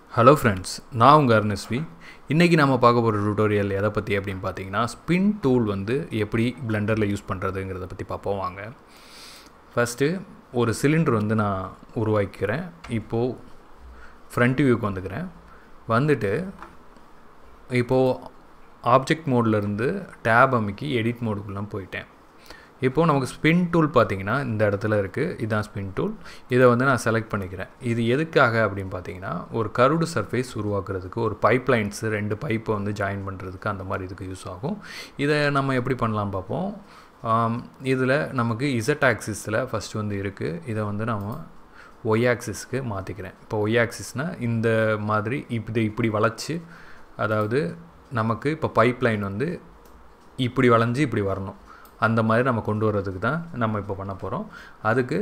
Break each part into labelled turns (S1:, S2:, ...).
S1: hello friends நான் உங்கள் அருணஸ்வி இன்றைக்கி நம்ம பார்க்க போகிற டுட்டோரியல் எதை பற்றி அப்படின்னு பார்த்தீங்கன்னா ஸ்பின் டூல் வந்து எப்படி பிளெண்டரில் யூஸ் பண்ணுறதுங்கிறத பற்றி பார்ப்போம் வாங்க ஃபஸ்ட்டு ஒரு சிலிண்டர் வந்து நான் உருவாக்கிக்கிறேன் இப்போது ஃப்ரண்ட் வியூக்கு வந்துக்கிறேன் வந்துட்டு இப்போது ஆப்ஜெக்ட் மோட்லேருந்து டேப் அமைக்கி எடிட் மோடுக்குலாம் போயிட்டேன் இப்போது நமக்கு ஸ்பின் டூல் பார்த்தீங்கன்னா இந்த இடத்துல இருக்குது இதுதான் ஸ்பின் டூல் இதை வந்து நான் செலக்ட் பண்ணிக்கிறேன் இது எதுக்காக அப்படின்னு பார்த்தீங்கன்னா ஒரு கருடு சர்ஃபேஸ் உருவாக்குறதுக்கு ஒரு பைப் லைன்ஸு ரெண்டு பைப்பை வந்து ஜாயின் பண்ணுறதுக்கு அந்த மாதிரி இதுக்கு யூஸ் ஆகும் இதை நம்ம எப்படி பண்ணலாம் பார்ப்போம் இதில் நமக்கு இசட் ஆக்சிஸில் ஃபஸ்ட்டு வந்து இருக்குது இதை வந்து நம்ம ஒய் ஆக்சிஸ்க்கு மாற்றிக்கிறேன் இப்போ ஒய் ஆக்சிஸ்னால் இந்த மாதிரி இப்படி இப்படி வளைச்சி அதாவது நமக்கு இப்போ பைப் லைன் வந்து இப்படி வளைஞ்சு இப்படி வரணும் அந்த மாதிரி நம்ம கொண்டு வர்றதுக்கு தான் நம்ம இப்போ பண்ண போகிறோம் அதுக்கு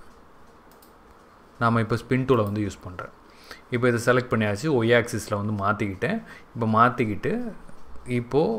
S1: நாம் இப்போ ஸ்பின் டூலை வந்து யூஸ் பண்ணுறேன் இப்போ இதை செலக்ட் பண்ணியாச்சு ஒய் ஆக்சிஸில் வந்து மாற்றிக்கிட்டேன் இப்போ மாற்றிக்கிட்டு இப்போது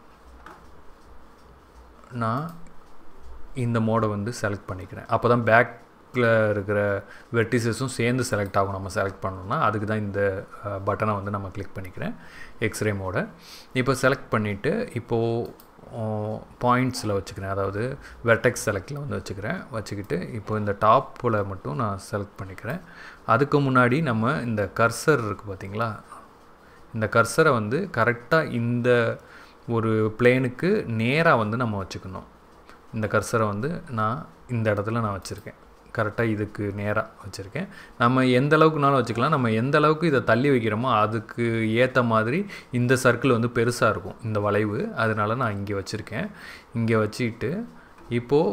S1: நான் இந்த மோடை வந்து செலக்ட் பண்ணிக்கிறேன் அப்போ தான் பேக்கில் இருக்கிற வெர்டிசஸும் சேர்ந்து செலக்ட் ஆகும் நம்ம செலக்ட் பண்ணோம்னா அதுக்கு தான் இந்த பட்டனை வந்து நம்ம கிளிக் பண்ணிக்கிறேன் எக்ஸ்ரே மோடை இப்போ செலக்ட் பண்ணிவிட்டு இப்போது பாயிண்ட்ஸில் வச்சுக்கிறேன் அதாவது வெர்டெக்ஸ் செலக்டில் வந்து வச்சுக்கிறேன் வச்சுக்கிட்டு இப்போ இந்த டாப்பில் மட்டும் நான் செலக்ட் பண்ணிக்கிறேன் அதுக்கு முன்னாடி நம்ம இந்த கர்சர் இருக்குது பார்த்திங்களா இந்த கர்சரை வந்து கரெக்டாக இந்த ஒரு பிளேனுக்கு நேராக வந்து நம்ம வச்சுக்கணும் இந்த கர்சரை வந்து நான் இந்த இடத்துல நான் வச்சுருக்கேன் கரெக்டாக இதுக்கு நேராக வச்சுருக்கேன் நம்ம எந்த அளவுக்குனாலும் வச்சுக்கலாம் நம்ம எந்த அளவுக்கு இதை தள்ளி வைக்கிறோமோ அதுக்கு ஏற்ற மாதிரி இந்த சர்க்கிள் வந்து பெருசாக இருக்கும் இந்த வளைவு அதனால் நான் இங்கே வச்சுருக்கேன் இங்கே வச்சுக்கிட்டு இப்போது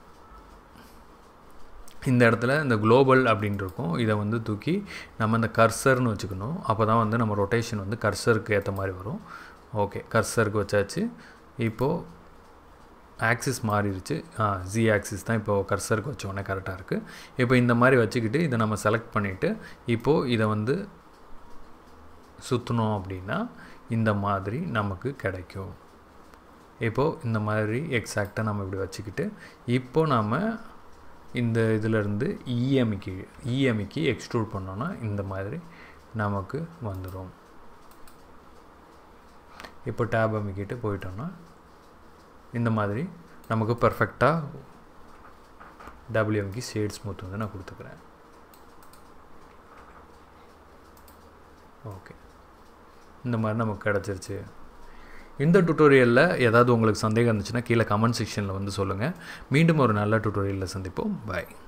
S1: இந்த இடத்துல இந்த குளோபல் அப்படின்னு இருக்கும் இதை வந்து தூக்கி நம்ம இந்த கர்சர்னு வச்சுக்கணும் அப்போ தான் வந்து நம்ம ரொட்டேஷன் வந்து கர்சருக்கு ஏற்ற மாதிரி வரும் ஓகே கர்சருக்கு வச்சாச்சு இப்போது ஆக்சிஸ் மாறிடுச்சு ஜி ஆக்சிஸ் தான் இப்போது கர்சருக்கு வச்சோடனே கரெக்டாக இருக்குது இப்போ இந்த மாதிரி வச்சுக்கிட்டு இதை நம்ம செலக்ட் பண்ணிவிட்டு இப்போது இதை வந்து சுற்றினோம் அப்படின்னா இந்த மாதிரி நமக்கு கிடைக்கும் இப்போது இந்த மாதிரி எக்ஸாக்டாக நம்ம இப்படி வச்சுக்கிட்டு இப்போது நாம் இந்த இதிலேருந்து இஎம்இக்கு இஎம்இக்கு எக்ஸ்ட்ரூட் பண்ணோன்னா இந்த மாதிரி நமக்கு வந்துடும் இப்போ டேப் அமைக்கிட்டு போயிட்டோன்னா இந்த மாதிரி நமக்கு பர்ஃபெக்டாக டபிள்யூஎம்கி ஷேட் ஸ்மூத் வந்து நான் கொடுத்துக்கிறேன் ஓகே இந்த மாதிரி நமக்கு கிடச்சிருச்சு இந்த டுட்டோரியலில் ஏதாவது உங்களுக்கு சந்தேகம் இருந்துச்சுன்னா கீழே கமெண்ட் செக்ஷனில் வந்து சொல்லுங்கள் மீண்டும் ஒரு நல்ல டுட்டோரியலில் சந்திப்போம் பாய்